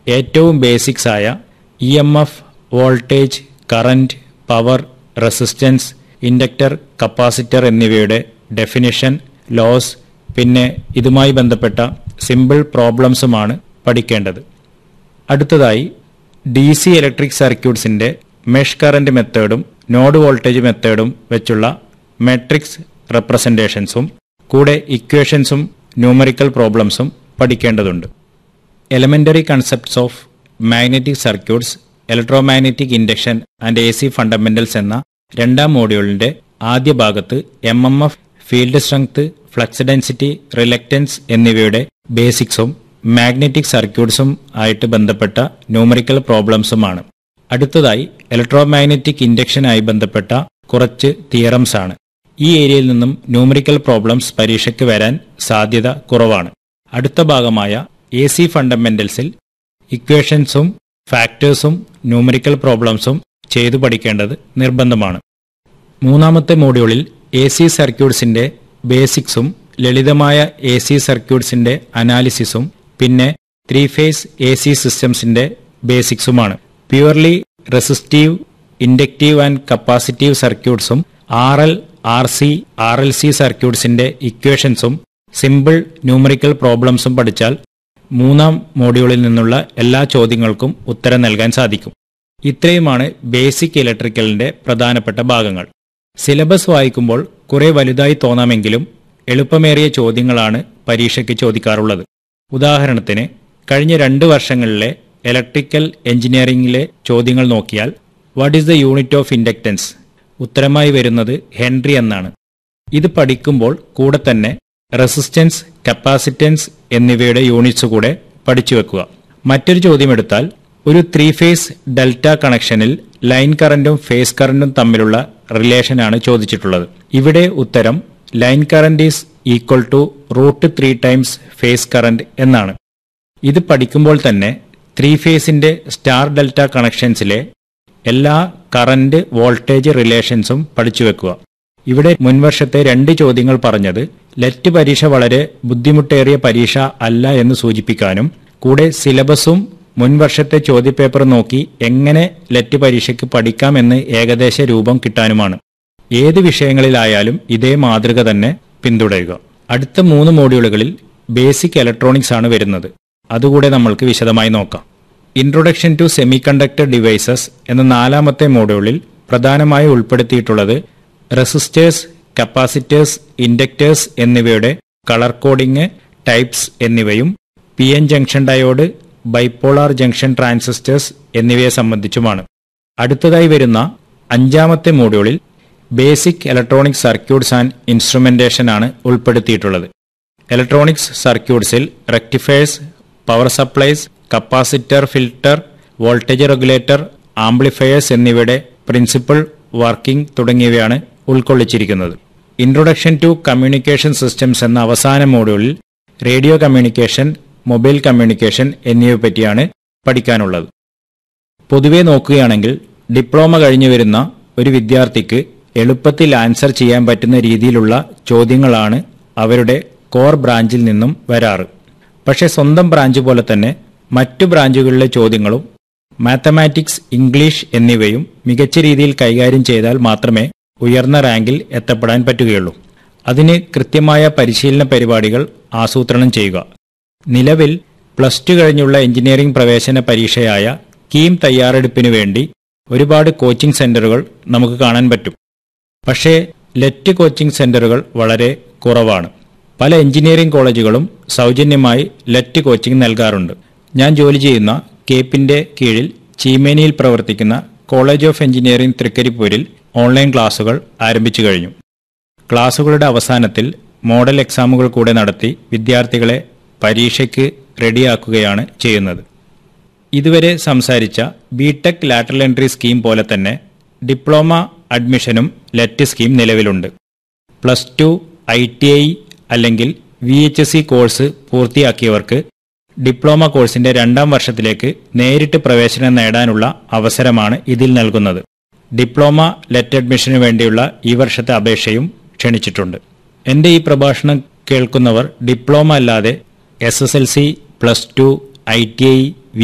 ഏറ്റവും ബേസിക്സ് ആയ E M F voltage current power resistance inductor capacitor എന്നിവയുടെ definition laws പിന്നെ ഇതുമായി ബന്ധപ്പെട്ട സിമ്പിൾ പ്രോബ്ലംസുമാണ് പഠിക്കേണ്ടത് അടുത്തതായി ഡി സി ഇലക്ട്രിക് സർക്യൂട്ട്സിന്റെ മെഷ് കറന്റ് മെത്തേഡും നോഡ് വോൾട്ടേജ് മെത്തേഡും വെച്ചുള്ള മെട്രിക്സ് റെപ്രസെന്റേഷൻസും കൂടെ ഇക്വേഷൻസും ന്യൂമറിക്കൽ പ്രോബ്ലംസും പഠിക്കേണ്ടതുണ്ട് elementary concepts of magnetic circuits electromagnetic induction and A C fundamentals എന്ന രണ്ടാം മോഡ്യൂളിന്റെ ആദ്യ ഭാഗത്ത് M M F field strength flux density reluctance എന്നിവയുടെ ബേസിക്സും മാഗ്നറ്റിക് സർക്യൂട്ട്സും ആയിട്ട് ബന്ധപ്പെട്ട ന്യൂമറിക്കൽ പ്രോബ്ലംസുമാണ് അടുത്തതായി ഇലക്ട്രോമാഗ്നറ്റിക് ഇൻഡക്ഷനായി ബന്ധപ്പെട്ട കുറച്ച് തിയറംസ് ആണ് ഈ ഏരിയയിൽ നിന്നും ന്യൂമറിക്കൽ പ്രോബ്ലംസ് പരീക്ഷയ്ക്ക് വരാൻ സാധ്യത കുറവാണ് അടുത്ത ഭാഗമായ എ സി ഫണ്ടമെന്റൽസിൽ ഇക്വേഷൻസും ഫാക്ടേഴ്സും ന്യൂമറിക്കൽ പ്രോബ്ലംസും ചെയ്തു പഠിക്കേണ്ടത് നിർബന്ധമാണ് മൂന്നാമത്തെ മോഡ്യൂളിൽ എ സി സർക്യൂട്ട്സിന്റെ ബേസിക്സും ലളിതമായ എ സി സർക്യൂട്ട്സിന്റെ അനാലിസിസും പിന്നെ ത്രീ ഫേസ് എ സി സിസ്റ്റംസിന്റെ ബേസിക്സുമാണ് purely resistive inductive and capacitive സർക്യൂട്ട്സും R L R C R L C സർക്യൂട്ട്സിന്റെ ഇക്വേഷൻസും സിമ്പിൾ ന്യൂമറിക്കൽ പ്രോബ്ലംസും പഠിച്ചാൽ മൂന്നാം മോഡ്യൂളിൽ നിന്നുള്ള എല്ലാ ചോദ്യങ്ങൾക്കും ഉത്തരം നൽകാൻ സാധിക്കും ഇത്രയുമാണ് ബേസിക് ഇലക്ട്രിക്കലിന്റെ പ്രധാനപ്പെട്ട ഭാഗങ്ങൾ സിലബസ് വായിക്കുമ്പോൾ കുറെ വലുതായി തോന്നാമെങ്കിലും എളുപ്പമേറിയ ചോദ്യങ്ങളാണ് പരീക്ഷയ്ക്ക് ചോദിക്കാറുള്ളത് ഉദാഹരണത്തിന് കഴിഞ്ഞ രണ്ട് വർഷങ്ങളിലെ ഇലക്ട്രിക്കൽ എഞ്ചിനീയറിംഗിലെ ചോദ്യങ്ങൾ നോക്കിയാൽ what is the unit of inductance ഉത്തരമായി വരുന്നത് ഹെൻറി എന്നാണ് ഇത് പഠിക്കുമ്പോൾ കൂടെ തന്നെ റെസിസ്റ്റൻസ് കപ്പാസിറ്റൻസ് എന്നിവയുടെ യൂണിറ്റ്സ് കൂടെ പഠിച്ചു വെക്കുക മറ്റൊരു ചോദ്യം എടുത്താൽ ഒരു ത്രീ ഫേസ് ഡെൽറ്റ കണക്ഷനിൽ ലൈൻ കറന്റും ഫേസ് കറന്റും തമ്മിലുള്ള റിലേഷനാണ് ചോദിച്ചിട്ടുള്ളത് ഇവിടെ ഉത്തരം line current is equal to root three times phase current എന്നാണ് ഇത് പഠിക്കുമ്പോൾ തന്നെ ത്രീ ഫേസിന്റെ സ്റ്റാർ ഡെൽറ്റ കണക്ഷൻസിലെ എല്ലാ കറന്റ് വോൾട്ടേജ് റിലേഷൻസും പഠിച്ചു വെക്കുക ഇവിടെ മുൻവർഷത്തെ രണ്ട് ചോദ്യങ്ങൾ പറഞ്ഞത് ലെറ്റ് പരീക്ഷ വളരെ ബുദ്ധിമുട്ടേറിയ പരീക്ഷ അല്ല എന്ന് സൂചിപ്പിക്കാനും കൂടെ സിലബസും മുൻവർഷത്തെ ചോദ്യപേപ്പർ നോക്കി എങ്ങനെ ലെറ്റ് പരീക്ഷയ്ക്ക് പഠിക്കാമെന്ന് ഏകദേശ രൂപം കിട്ടാനുമാണ് ഏത് വിഷയങ്ങളിലായാലും ഇതേ മാതൃക തന്നെ പിന്തുടരുക അടുത്ത മൂന്ന് മോഡ്യൂളുകളിൽ ബേസിക് ഇലക്ട്രോണിക്സ് ആണ് വരുന്നത് അതുകൂടെ നമ്മൾക്ക് വിശദമായി നോക്കാം introduction to semiconductor devices എന്ന നാലാമത്തെ മോഡ്യൂളിൽ പ്രധാനമായി ഉൾപ്പെടുത്തിയിട്ടുള്ളത് റെസിസ്റ്റേഴ്സ് കപ്പാസിറ്റേഴ്സ് ഇൻഡക്റ്റേഴ്സ് എന്നിവയുടെ കളർ കോഡിംഗ് ടൈപ്സ് എന്നിവയും P N junction diode bipolar junction transistors എന്നിവയെ സംബന്ധിച്ചുമാണ് അടുത്തതായി വരുന്ന അഞ്ചാമത്തെ മോഡ്യൂളിൽ basic electronic circuits and instrumentation ആണ് ഉൾപ്പെടുത്തിയിട്ടുള്ളത് ഇലക്ട്രോണിക്സ് സർക്യൂട്ട്സിൽ rectifiers power supplies capacitor filter voltage regulator amplifiers എന്നിവയുടെ പ്രിൻസിപ്പൽ വർക്കിംഗ് തുടങ്ങിയവയാണ് ഉൾക്കൊള്ളിച്ചിരിക്കുന്നത് ഇൻട്രൊഡക്ഷൻ ടു കമ്മ്യൂണിക്കേഷൻ സിസ്റ്റംസ് എന്ന അവസാന മോഡ്യൂളിൽ റേഡിയോ കമ്മ്യൂണിക്കേഷൻ മൊബൈൽ കമ്മ്യൂണിക്കേഷൻ എന്നിവയെ പറ്റിയാണ് പഠിക്കാനുള്ളത് പൊതുവെ നോക്കുകയാണെങ്കിൽ ഡിപ്ലോമ കഴിഞ്ഞു വരുന്ന ഒരു വിദ്യാർത്ഥിക്ക് എളുപ്പത്തിൽ ആൻസർ ചെയ്യാൻ പറ്റുന്ന രീതിയിലുള്ള ചോദ്യങ്ങളാണ് അവരുടെ കോർ ബ്രാഞ്ചിൽ നിന്നും വരാറ് പക്ഷേ സ്വന്തം ബ്രാഞ്ച് പോലെ തന്നെ മറ്റു ബ്രാഞ്ചുകളിലെ ചോദ്യങ്ങളും മാത്തമാറ്റിക്സ് ഇംഗ്ലീഷ് എന്നിവയും മികച്ച രീതിയിൽ കൈകാര്യം ചെയ്താൽ മാത്രമേ ഉയർന്ന റാങ്കിൽ എത്തപ്പെടാൻ പറ്റുകയുള്ളൂ അതിന് കൃത്യമായ പരിശീലന പരിപാടികൾ ആസൂത്രണം ചെയ്യുക നിലവിൽ പ്ലസ് ടു കഴിഞ്ഞുള്ള എഞ്ചിനീയറിംഗ് പ്രവേശന പരീക്ഷയായ കീം തയ്യാറെടുപ്പിനു വേണ്ടി ഒരുപാട് കോച്ചിംഗ് സെന്ററുകൾ നമുക്ക് കാണാൻ പറ്റും പക്ഷേ ലെറ്റ് കോച്ചിംഗ് സെന്ററുകൾ വളരെ കുറവാണ് പല എഞ്ചിനീയറിംഗ് കോളേജുകളും സൗജന്യമായി ലെറ്റ് കോച്ചിംഗ് നൽകാറുണ്ട് ഞാൻ ജോലി ചെയ്യുന്ന കേപ്പിന്റെ കീഴിൽ ചീമേനിയിൽ പ്രവർത്തിക്കുന്ന കോളേജ് ഓഫ് എഞ്ചിനീയറിംഗ് തൃക്കരിപ്പൂരിൽ ഓൺലൈൻ ക്ലാസുകൾ ആരംഭിച്ചു കഴിഞ്ഞു ക്ലാസുകളുടെ അവസാനത്തിൽ മോഡൽ എക്സാമുകൾ കൂടെ നടത്തി വിദ്യാർത്ഥികളെ പരീക്ഷയ്ക്ക് റെഡിയാക്കുകയാണ് ചെയ്യുന്നത് ഇതുവരെ സംസാരിച്ച ബിടെക് ലാറ്ററൽ എൻട്രി സ്കീം പോലെ തന്നെ ഡിപ്ലോമ അഡ്മിഷനും ലെറ്റ് സ്കീം നിലവിലുണ്ട് plus two I T I അല്ലെങ്കിൽ V H S C course പൂർത്തിയാക്കിയവർക്ക് ഡിപ്ലോമ കോഴ്സിന്റെ രണ്ടാം വർഷത്തിലേക്ക് നേരിട്ട് പ്രവേശനം നേടാനുള്ള അവസരമാണ് ഇതിൽ നൽകുന്നത് ഡിപ്ലോമ ലെറ്റ് അഡ്മിഷന് വേണ്ടിയുള്ള ഈ വർഷത്തെ അപേക്ഷയും ക്ഷണിച്ചിട്ടുണ്ട് എന്റെ ഈ പ്രഭാഷണം കേൾക്കുന്നവർ ഡിപ്ലോമ അല്ലാതെ S S L C plus two I T I